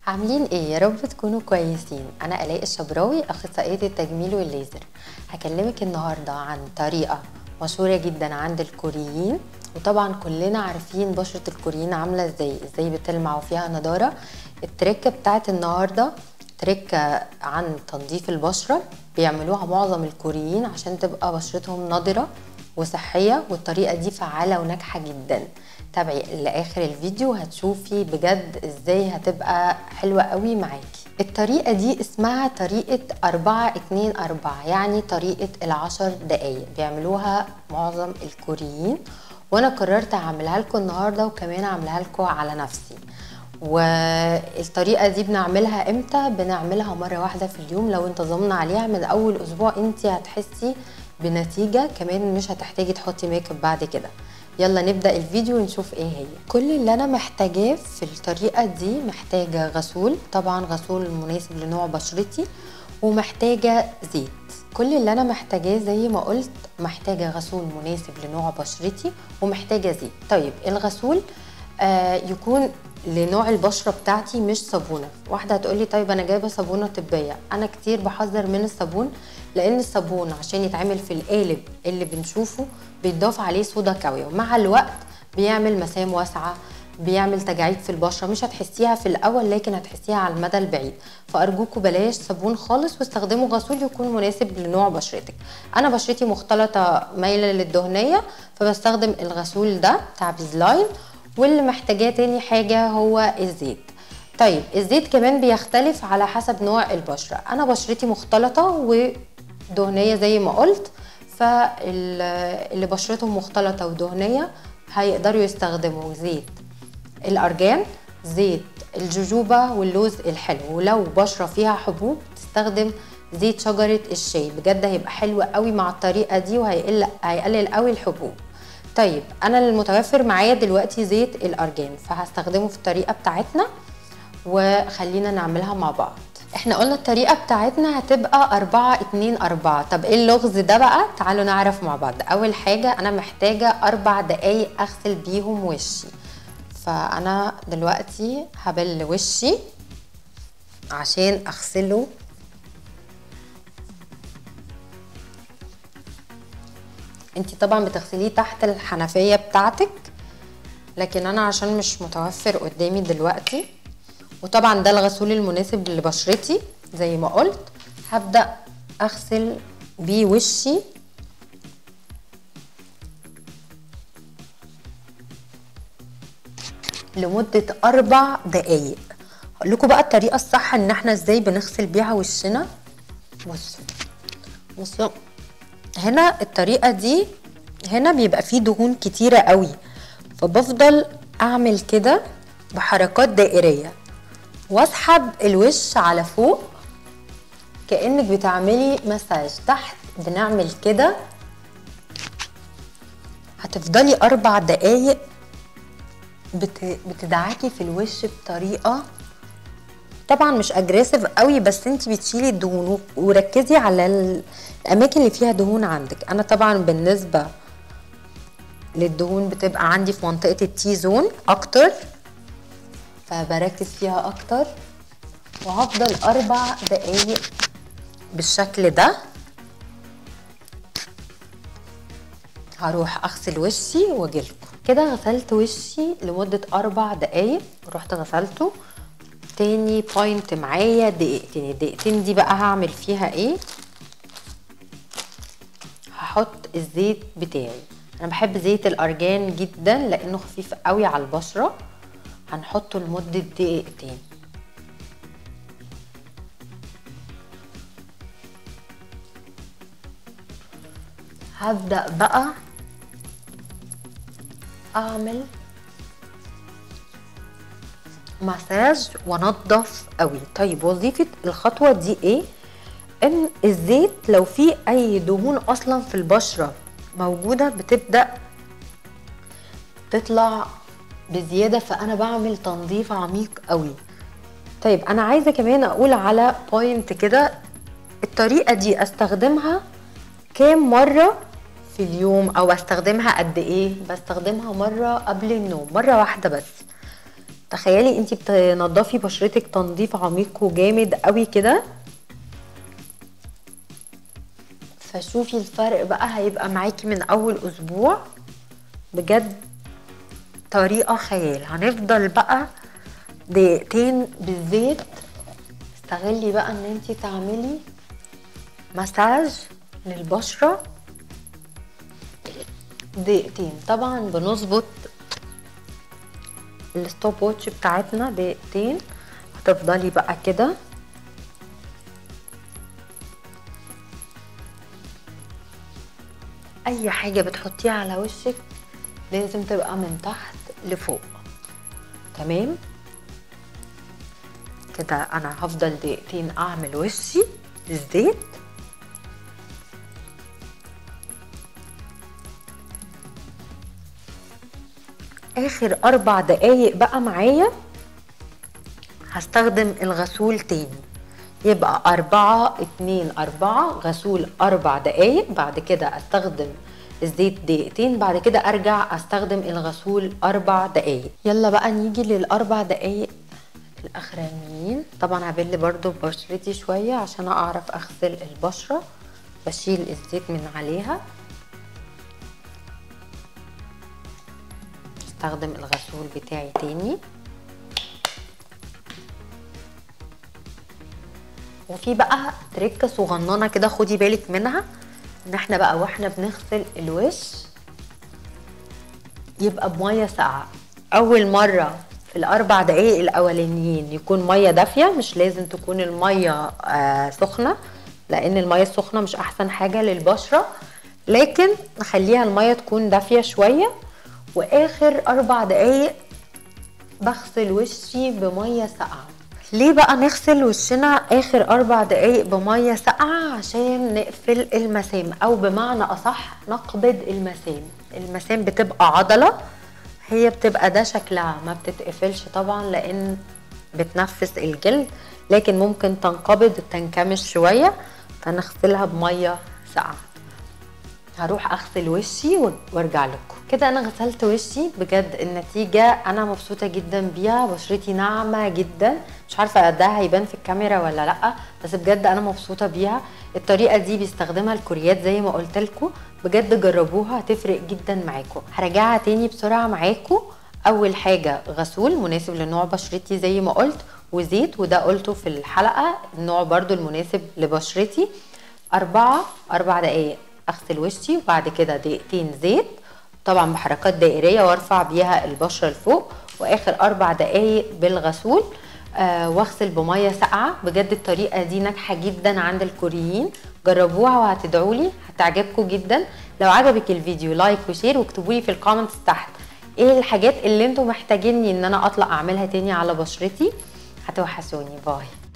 عاملين ايه يا رب تكونوا كويسين انا الاء الشبراوي اخصائيه التجميل والليزر هكلمك النهارده عن طريقه مشهوره جدا عند الكوريين وطبعا كلنا عارفين بشره الكوريين عامله ازاي ازاي بتلمع وفيها نضاره التركه بتاعت النهارده تركه عن تنظيف البشره بيعملوها معظم الكوريين عشان تبقى بشرتهم نضره وصحيه والطريقه دي فعاله وناجحه جدا تابعي لاخر الفيديو هتشوفي بجد ازاي هتبقى حلوه قوي معاكي الطريقه دي اسمها طريقه 4 2 4 يعني طريقه العشر دقايق بيعملوها معظم الكوريين وانا قررت اعملها لكم النهارده وكمان اعملها لكم على نفسي والطريقه دي بنعملها امتى بنعملها مره واحده في اليوم لو انتظمنا عليها من اول اسبوع انت هتحسي بنتيجه كمان مش هتحتاجي تحطي ميك اب بعد كده يلا نبدا الفيديو ونشوف ايه هي كل اللي انا محتاجاه في الطريقه دي محتاجه غسول طبعا غسول مناسب لنوع بشرتي ومحتاجه زيت كل اللي انا محتاجاه زي ما قلت محتاجه غسول مناسب لنوع بشرتي ومحتاجه زيت طيب الغسول آه يكون لنوع البشره بتاعتي مش صابونه واحده هتقولي طيب انا جايبه صابونه طبيه انا كتير بحذر من الصابون لان الصابون عشان يتعمل في القالب اللي بنشوفه بيتضاف عليه صودا كاويه ومع الوقت بيعمل مسام واسعه بيعمل تجاعيد في البشره مش هتحسيها في الاول لكن هتحسيها على المدى البعيد فارجوكوا بلاش صابون خالص واستخدموا غسول يكون مناسب لنوع بشرتك انا بشرتي مختلطه مايله للدهنيه فبستخدم الغسول ده بتاع بيزلاين واللي محتاجاه تاني حاجه هو الزيت طيب الزيت كمان بيختلف على حسب نوع البشره انا بشرتي مختلطه ودهنيه زي ما قلت فاللي بشرتهم مختلطه ودهنيه هيقدروا يستخدموا زيت الارجان زيت الجوجوبا واللوز الحلو ولو بشره فيها حبوب تستخدم زيت شجره الشاي بجد هيبقى حلو قوي مع الطريقه دي وهيقل هيقلل قوي الحبوب طيب انا المتوفر معايا دلوقتي زيت الارجان فهستخدمه في الطريقه بتاعتنا وخلينا نعملها مع بعض احنا قلنا الطريقه بتاعتنا هتبقى 4 2 4 طب ايه اللغز ده بقى تعالوا نعرف مع بعض اول حاجه انا محتاجه اربع دقايق اغسل بيهم وشي فانا دلوقتي هبل وشي عشان اغسله انت طبعا بتغسليه تحت الحنفيه بتاعتك لكن انا عشان مش متوفر قدامي دلوقتي وطبعا ده الغسول المناسب لبشرتي زي ما قلت هبدا اغسل بيه وشي لمدة أربع دقايق هقول لكم بقى الطريقة الصح إن احنا ازاي بنغسل بيها وشنا بصوا بصوا هنا الطريقة دي هنا بيبقى فيه دهون كتيرة قوي فبفضل أعمل كده بحركات دائرية واسحب الوش على فوق كأنك بتعملي مساج تحت بنعمل كده هتفضلي أربع دقايق بت... بتدعكي في الوش بطريقة طبعا مش اجريسيف قوي بس انت بتشيلي الدهون وركزي على الاماكن اللي فيها دهون عندك انا طبعا بالنسبه للدهون بتبقى عندي في منطقه التي زون اكتر فبركز فيها اكتر وهفضل اربع دقايق بالشكل ده هروح اغسل وشي واجيلكم كده غسلت وشي لمده اربع دقايق رحت غسلته تاني بوينت معايا دقيقتين الدقيقتين دي بقى هعمل فيها ايه هحط الزيت بتاعي انا بحب زيت الارجان جدا لانه خفيف قوي على البشره هنحطه لمده دقيقتين هبدا بقى اعمل مساج وانضف قوي طيب وظيفه الخطوه دي ايه ان الزيت لو في اي دهون اصلا في البشره موجوده بتبدا تطلع بزياده فانا بعمل تنظيف عميق قوي طيب انا عايزه كمان اقول على بوينت كده الطريقه دي استخدمها كام مره في اليوم او استخدمها قد ايه بستخدمها مره قبل النوم مره واحده بس تخيلي انت بتنضفي بشرتك تنظيف عميق وجامد قوي كده فشوفي الفرق بقى هيبقى معاكي من اول اسبوع بجد طريقه خيال هنفضل بقى دقيقتين بالزيت استغلي بقى ان انت تعملي مساج للبشره دقيقتين طبعا بنظبط الستوب ووتش بتاعتنا دقيقتين هتفضلي بقى كده اي حاجه بتحطيها على وشك لازم تبقى من تحت لفوق تمام كده انا هفضل دقيقتين اعمل وشي بالزيت اخر اربع دقايق بقى معايا هستخدم الغسول تاني يبقى أربعة اتنين أربعة غسول أربع دقايق بعد كده أستخدم الزيت دقيقتين بعد كده أرجع أستخدم الغسول أربع دقايق يلا بقى نيجي للأربع دقايق الأخرانيين طبعا هبل برضو بشرتي شوية عشان أعرف أغسل البشرة بشيل الزيت من عليها استخدم الغسول بتاعي تاني وفي بقى تركه صغننه كده خدي بالك منها ان احنا بقى واحنا بنغسل الوش يبقى بميه ساقعه اول مره في الاربع دقايق الاولانيين يكون ميه دافيه مش لازم تكون الميه آه سخنه لان الميه السخنه مش احسن حاجه للبشره لكن نخليها الميه تكون دافيه شويه واخر اربع دقايق بغسل وشي بميه ساقعه ليه بقى نغسل وشنا اخر اربع دقايق بميه ساقعه عشان نقفل المسام او بمعنى اصح نقبض المسام المسام بتبقى عضله هي بتبقى ده شكلها ما بتتقفلش طبعا لان بتنفس الجلد لكن ممكن تنقبض تنكمش شويه فنغسلها بميه ساقعه هروح اغسل وشي وارجع لكم كده انا غسلت وشي بجد النتيجه انا مبسوطه جدا بيها بشرتي ناعمه جدا مش عارفه ده هيبان في الكاميرا ولا لا بس بجد انا مبسوطه بيها الطريقه دي بيستخدمها الكوريات زي ما قلت لكم بجد جربوها هتفرق جدا معاكم هرجعها تاني بسرعه معاكم اول حاجه غسول مناسب لنوع بشرتي زي ما قلت وزيت وده قلته في الحلقه النوع برضو المناسب لبشرتي أربعة أربع دقايق أغسل وشي وبعد كده دقيقتين زيت طبعا بحركات دائريه وارفع بيها البشره لفوق واخر اربع دقايق بالغسول آه واغسل بميه ساقعه بجد الطريقه دي ناجحه جدا عند الكوريين جربوها وهتدعوا لي هتعجبكم جدا لو عجبك الفيديو لايك وشير واكتبوا لي في الكومنتس تحت ايه الحاجات اللي انتم محتاجيني ان انا اطلع اعملها تاني على بشرتي هتوحشوني باي